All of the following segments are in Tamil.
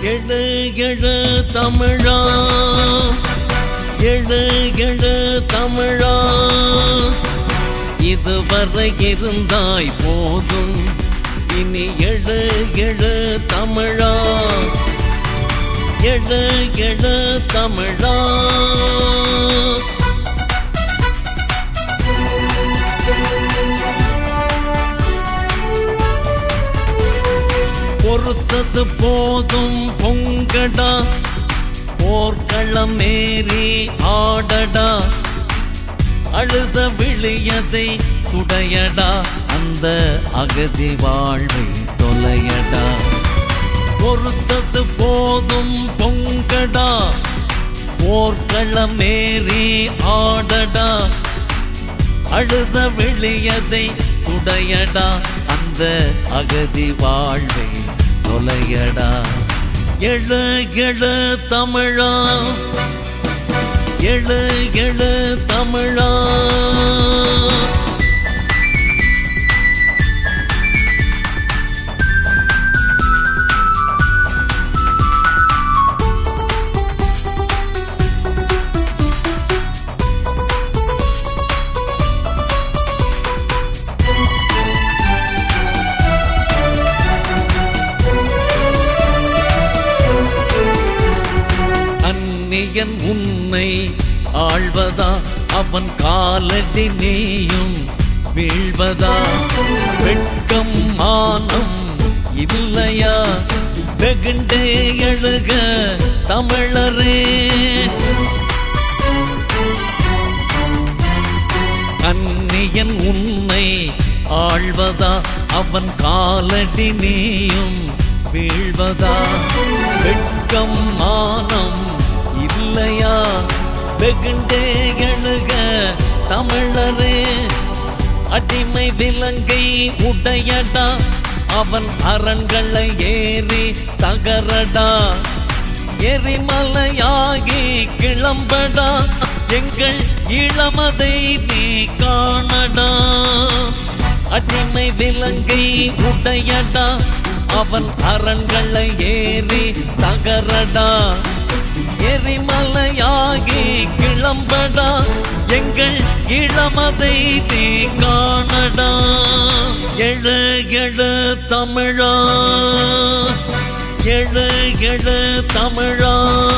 எழு எழு தமிழா எழு எழு தமிழா இதுவரை இருந்தாய் போதும் இனி எழு எழு தமிழா எழு எழு தமிழா பொறுத்தது போதும் பொங்கடா போர்க்களம் மேறி ஆடடா அழுத விழியதை துடையடா அந்த அகதி வாழ்வை தொலையடா பொறுத்தது போதும் பொங்கடா போர்க்களம் மேறி ஆடடா அழுத விழியதை துடையடா அந்த அகதி வாழ்வை தொலையடா எழு எழு தமிழா எழு எழு தமிழா அந்நியன் உன்னை ஆழ்வதா அவன் காலடி நீயும் வீழ்வதா வெட்கம் மானம் இல்லையா வெகுண்டே எழுக தமிழரே அந்நியன் உன்னை ஆழ்வதா அவன் காலடி நீயும் வீழ்வதா வெட்கம் மானம் இல்லையா வெகுண்டே எழுக தமிழரே அடிமை விலங்கை உடையடா அவன் அரண்களை ஏறி தகரடா எரிமலையாகி கிளம்படா எங்கள் இளமதை நீ காணடா அடிமை விலங்கை உடையடா அவன் அரண்களை ஏறி தகரடா எரிமலையாகி கிளம்படா எங்கள் இளமதை நீ காணடா எழு எழு தமிழா எழு எழு தமிழா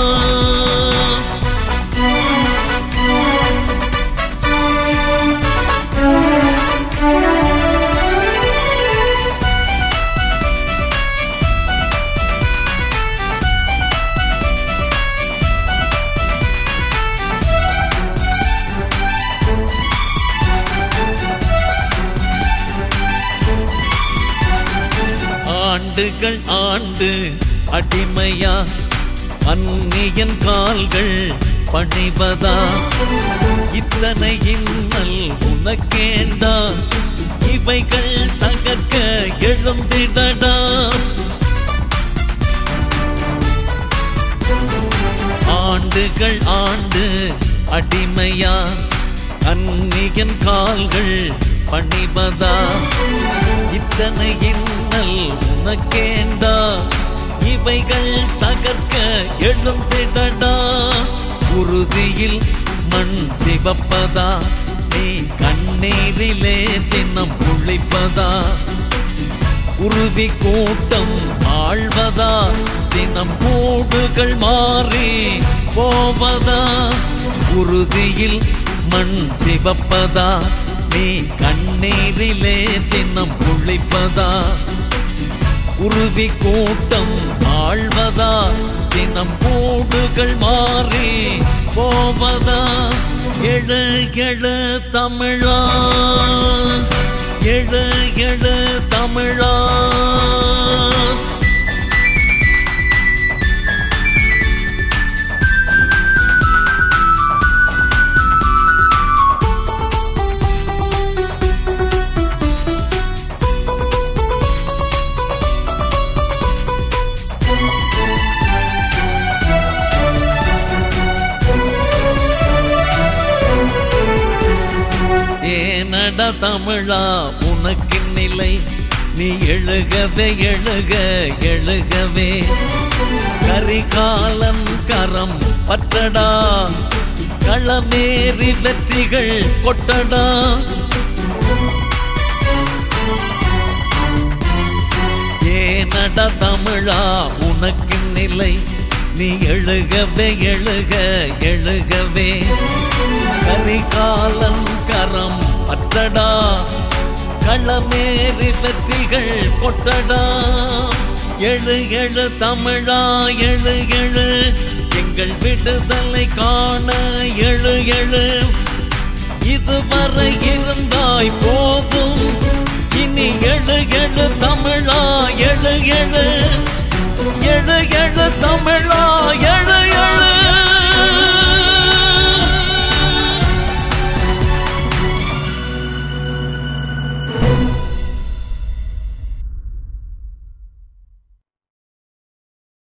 ஆண்டுகள் ஆண்டு அடிமையா அந்நியன் கால்கள் பணிவதா இத்தனை இன்னல் உனக்கேண்டா இவைகள் தகர்க்க எழுந்திடடா ஆண்டுகள் ஆண்டு அடிமையா அந்நியன் கால்கள் பணிவதா இத்தனை இன்னல் உனக்கேண்டா இவைகள் தகர்க்க எழுந்திடடா உறுதியில் மண் சிவப்பதா நீ கண்ணீரிலே தினம் குளிப்பதா உருவி கூட்டம் ஆழ்வதா தினம் கூடுகள் மாறி போவதா உறுதியில் மண் சிவப்பதா நீ கண்ணீரிலே தினம் குளிப்பதா உருவி கூட்டம் ஆழ்வதா தினம் கூடுகள் மாறி போவதா எழு எழு தமிழா எழு எழு தமிழா ஏனடா தமிழா உனக்கு நிலை நீ எழுகவே எழுக எழுகவே கரிகாலன் கரம் பற்றடா களமேறி வெற்றிகள் கொட்டடா ஏனட தமிழா உனக்கு நிலை நீ எழுகவே எழுக எழுகவே கரிகாலன் கரம் பற்றடா களமேறி வெற்றிகள் கொட்டடா எழு எழு தமிழா எழு எழு எங்கள் விடுதலை காண எழு எழு இதுவரை இருந்தாய் போதும் இனி எழு எழு தமிழா எழு எழு எழு எழு தமிழா எழு எழு